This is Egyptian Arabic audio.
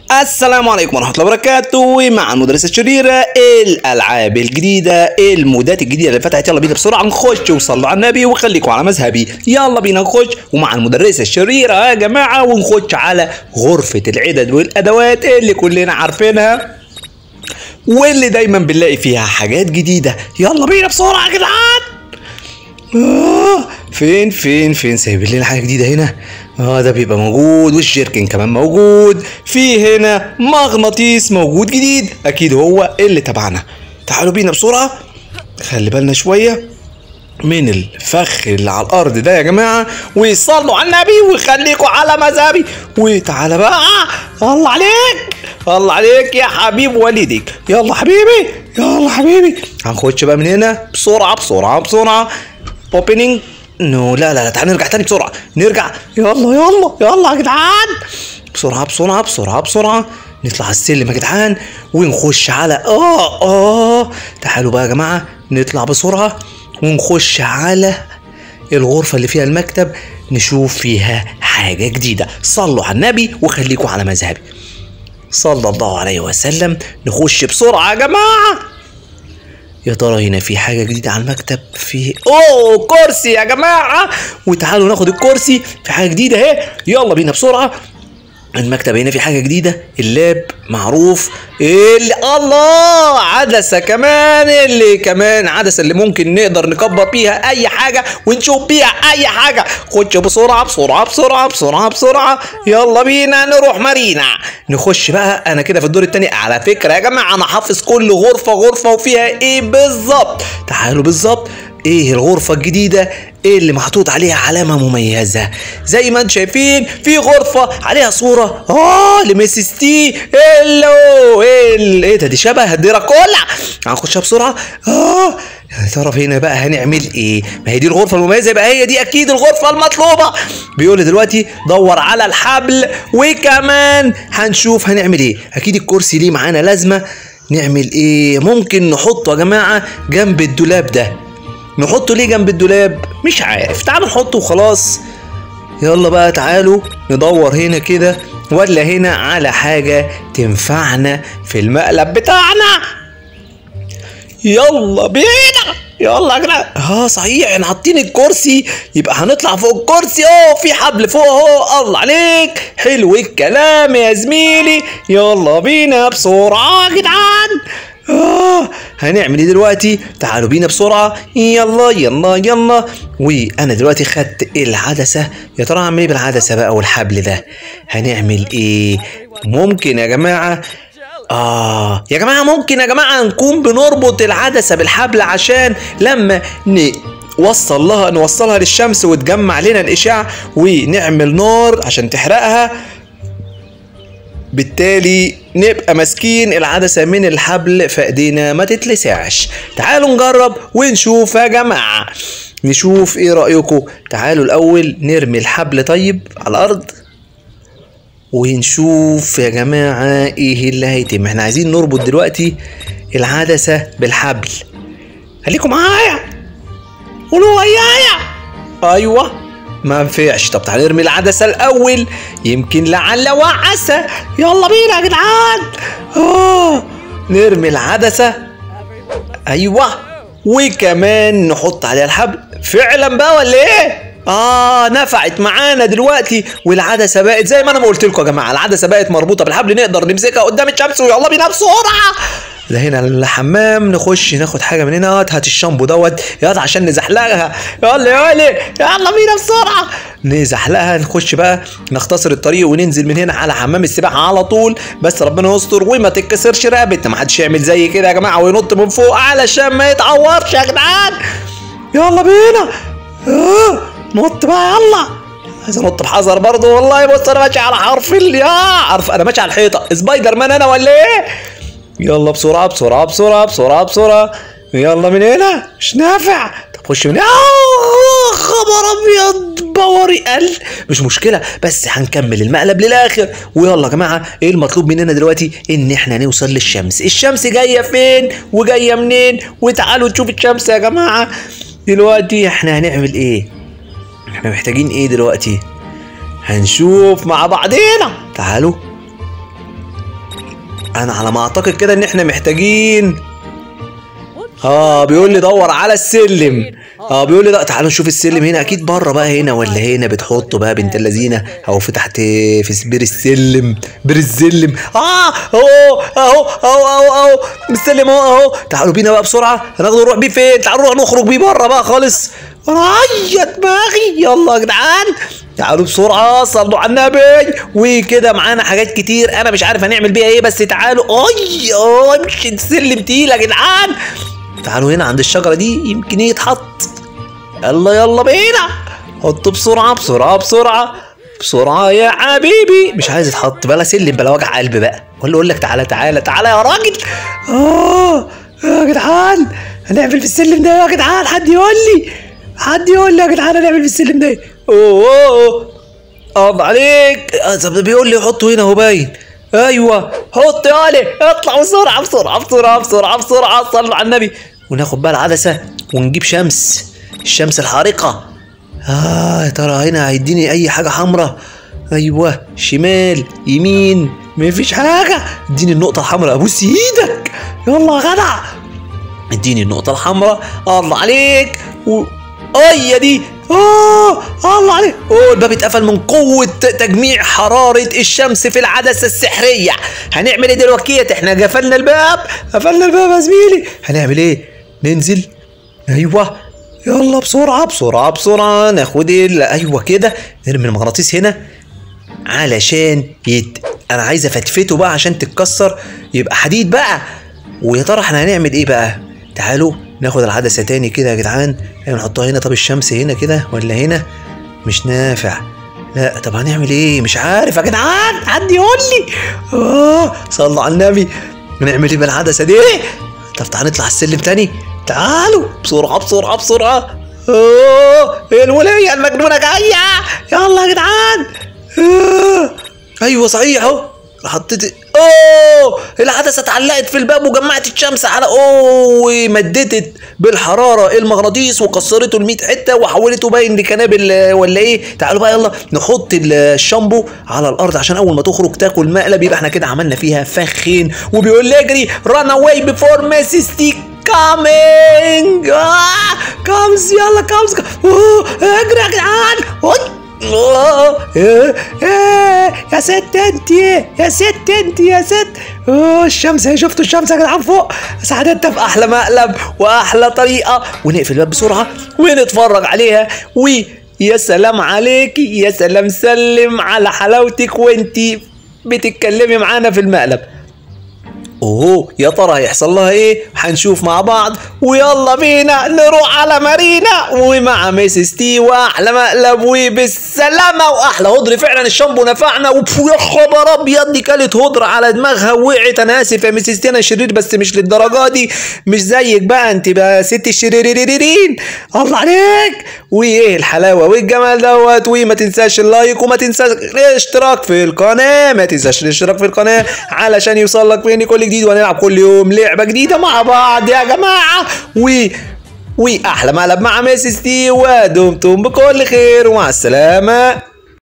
السلام عليكم ورحمة الله وبركاته ومع المدرسة الشريرة الألعاب الجديدة المودات الجديدة اللي فتحت يلا بينا بسرعة نخش وصلوا على النبي وخليكم على مذهبي يلا بينا نخش ومع المدرسة الشريرة يا جماعة ونخش على غرفة العدد والأدوات اللي كلنا عارفينها واللي دايما بنلاقي فيها حاجات جديدة يلا بينا بسرعة يا جدعان آه فين فين فين سايبين لنا حاجه جديده هنا اه ده بيبقى موجود والشيركن كمان موجود في هنا مغناطيس موجود جديد اكيد هو اللي تبعنا تعالوا بينا بسرعه خلي بالنا شويه من الفخ اللي على الارض ده يا جماعه وصلوا على النبي وخليكوا على مذهبي وتعالى بقى الله عليك الله عليك يا حبيب والديك يلا حبيبي يلا حبيبي هنخش بقى من هنا بسرعه بسرعه بسرعه اوبننج نو لا لا لا تعال نرجع تاني بسرعه نرجع يلا يلا يلا يا جدعان بسرعه بسرعه بسرعه بسرعه نطلع على السلم يا جدعان ونخش على اه اه تعالوا بقى يا جماعه نطلع بسرعه ونخش على الغرفه اللي فيها المكتب نشوف فيها حاجه جديده صلوا على النبي وخليكوا على مذهبي صلى الله عليه وسلم نخش بسرعه يا جماعه يا ترى هنا في حاجة جديدة على المكتب في اوه كرسي يا جماعة وتعالوا ناخد الكرسي في حاجة جديدة اهي يلا بينا بسرعة المكتب هنا في حاجة جديدة اللاب معروف اللي الله عدسة كمان اللي كمان عدسة اللي ممكن نقدر نكبر بيها أي حاجة ونشوف بيها أي حاجة خش بسرعة بسرعة بسرعة بسرعة بسرعة يلا بينا نروح مارينا نخش بقى أنا كده في الدور التاني على فكرة يا جماعة أنا حافظ كل غرفة غرفة وفيها إيه بالظبط تعالوا بالظبط ايه الغرفة الجديدة اللي محطوط عليها علامة مميزة زي ما انتم شايفين في غرفة عليها صورة اه لميسيس تي هلو ال- ايه ده دي شبه الدراكولا هنخشها بسرعة اه يا ترى هنا بقى هنعمل ايه ما هي دي الغرفة المميزة يبقى هي دي اكيد الغرفة المطلوبة بيقول لي دلوقتي دور على الحبل وكمان هنشوف هنعمل ايه اكيد الكرسي ليه معانا لازمة نعمل ايه ممكن نحطه يا جماعة جنب الدولاب ده نحطه ليه جنب الدولاب مش عارف تعالوا نحطه وخلاص يلا بقى تعالوا ندور هنا كده ولا هنا على حاجة تنفعنا في المقلب بتاعنا يلا بينا يلا يا جدعان اه صحيح احنا حاطين الكرسي يبقى هنطلع فوق الكرسي اه في حبل فوق اهو الله عليك حلو الكلام يا زميلي يلا بينا بسرعة يا جدعان آه هنعمل ايه دلوقتي تعالوا بينا بسرعة يلا يلا يلا وانا دلوقتي خدت العدسة يا ترى هعمل ايه بالعدسة بقى والحبل ده هنعمل ايه ممكن يا جماعة آه يا جماعة ممكن يا جماعة نكون بنربط العدسة بالحبل عشان لما نوصل لها نوصلها للشمس وتجمع لنا الإشعاع ونعمل نار عشان تحرقها بالتالي نبقى ماسكين العدسة من الحبل في ايدينا ما تتلسعش تعالوا نجرب ونشوف يا جماعة نشوف ايه رأيكم تعالوا الأول نرمي الحبل طيب على الأرض ونشوف يا جماعة ايه اللي هيتم احنا عايزين نربط دلوقتي العدسة بالحبل خليكم معايا قولوا ويايا ايوه ما نفعش طب تعالى نرمي العدسة الأول يمكن لعل وعسى يلا بينا يا جدعان آه نرمي العدسة أيوه وكمان نحط عليها الحبل فعلا بقى ولا إيه؟ آه نفعت معانا دلوقتي والعدسة بقت زي ما أنا ما قلت لكم يا جماعة العدسة بقت مربوطة بالحبل نقدر نمسكها قدام الشمس ويلا بينا بسرعة ده هنا الحمام نخش ناخد حاجه من هنا هات الشامبو دوت يلا عشان نزحلقها يلا يلا يلا بينا بسرعه نزحلقها نخش بقى نختصر الطريق وننزل من هنا على حمام السباحه على طول بس ربنا يستر وما تتكسرش رقبتنا ما حدش يعمل زي كده يا جماعه وينط من فوق علشان ما يتعورش يا جدعان يلا بينا آه نط بقى يلا عايز انط بحذر برضه والله بص انا ماشي على حرف ال يا عارف انا ماشي على الحيطه سبايدر مان انا ولا ايه يلا بسرعة بسرعة بسرعة بسرعة بسرعة يلا من هنا مش نافع طب خش من هنا آه خبر ابيض باوري قل مش مشكلة بس هنكمل المقلب للآخر ويلا يا جماعة ايه المطلوب مننا دلوقتي ان احنا نوصل للشمس الشمس جاية فين وجاية منين وتعالوا نشوف الشمس يا جماعة دلوقتي احنا هنعمل ايه احنا محتاجين ايه دلوقتي هنشوف مع بعضينا تعالوا انا على ما اعتقد كده ان احنا محتاجين اه بيقول لي دور على السلم اه بيقول لي لا تعالوا نشوف السلم هنا اكيد بره بقى هنا ولا هنا بتحطه بقى بنت اللذينه اهو في تحت في بير السلم بير السلم اه اهو اهو اهو اهو اهو السلم اهو اهو تعالوا بينا بقى بسرعه هناخده نروح بيه فين تعالوا نروح نخرج بيه بره بقى خالص اي يا دماغي يلا يا جدعان تعالوا بسرعه صلوا على النبي وكده معانا حاجات كتير انا مش عارف هنعمل بيها ايه بس تعالوا اي اي مش السلم تقيل يا جدعان تعالوا هنا عند الشجره دي يمكن يتحط يلا يلا بينا حطه بسرعه بسرعه بسرعه بسرعه يا حبيبي مش عايز يتحط بلا سلم بلا وجع قلب بقى ولا اقول لك تعالى تعالى تعالى يا راجل اه يا جدعان هنعمل في السلم ده يا جدعان حد يقول لي حد يقول لي يا جدعان هنعمل في السلم ده اوه اوه الله عليك آه، طب ده بيقول لي حطه هنا اهو باين ايوه حط يا علي اطلع بسرعه بسرعه بسرعه بسرعه بسرعه صلوا على النبي وناخد بقى العدسه ونجيب شمس الشمس الحارقه اه يا ترى هنا هيديني اي حاجه حمراء ايوه شمال يمين مفيش حاجه اديني النقطه الحمراء ابوس ايدك يلا يا جدع اديني النقطة الحمراء الله عليك و... اي يا دي اه الله عليك اوه الباب اتقفل من قوة تجميع حرارة الشمس في العدسة السحرية هنعمل ايه دلوقتي احنا قفلنا الباب قفلنا الباب يا زميلي هنعمل ايه ننزل ايوه يلا بسرعة بسرعة بسرعة ناخد ال- ايوه كده نرمي المغناطيس هنا علشان يت... انا عايز افتفته بقى عشان تتكسر يبقى حديد بقى ويا ترى احنا هنعمل ايه بقى تعالوا ناخد العدسه تاني كده يا جدعان ايوه نحطها هنا طب الشمس هنا كده ولا هنا مش نافع لا طب هنعمل ايه مش عارف يا جدعان حد يقول لي اه صلوا على النبي نعمل ايه بالعدسه دي طب تعالى نطلع السلم تاني تعالوا بسرعه بسرعه بسرعه اوه الولية المجنونة جاية يلا يا جدعان آه. ايوه صحيح اهو حطيت اوه العدسه اتعلقت في الباب وجمعت الشمس على اوه مددت بالحراره المغناطيس وكسرته ل 100 حته وحولته باين لكنابل ولا ايه تعالوا بقى يلا نحط الشامبو على الارض عشان اول ما تخرج تاكل مقلب يبقى احنا كده عملنا فيها فخين وبيقول لي اجري ران اواي بيفور ميسي ستيك كامينج آه كامز يلا كامز أوه، اجري يا جدعان أوي. أوه، إيه، إيه، يا ست انت يا ست انت يا ست أوه، الشمس اهي شفتوا الشمس يا جدعان فوق سعادتها في احلى مقلب واحلى طريقه ونقفل الباب بسرعه ونتفرج عليها ويا سلام عليكي يا سلام سلم على حلاوتك وانتي بتتكلمي معانا في المقلب اوه يا ترى هيحصل لها ايه هنشوف مع بعض ويلا بينا نروح على مارينا ومع ميسيس تي واحلى مقلب وبالسلامه واحلى هدر فعلا الشامبو نفعنا وبفو يا خبر ابيض دي كانت هدر على دماغها وقعت انا اسف يا ميسيس تي انا شرير بس مش للدرجه دي مش زيك بقى انت بقى ست الشريرين الله عليك وايه الحلاوه والجمال دوت وما تنساش اللايك وما تنساش الاشتراك في القناه ما تنساش الاشتراك في القناه علشان يوصل لك مني كل جديد وهنلعب كل يوم لعبه جديده مع بعض يا جماعه و واحلى مقلب مع ميسيس تي ودمتم بكل خير ومع السلامه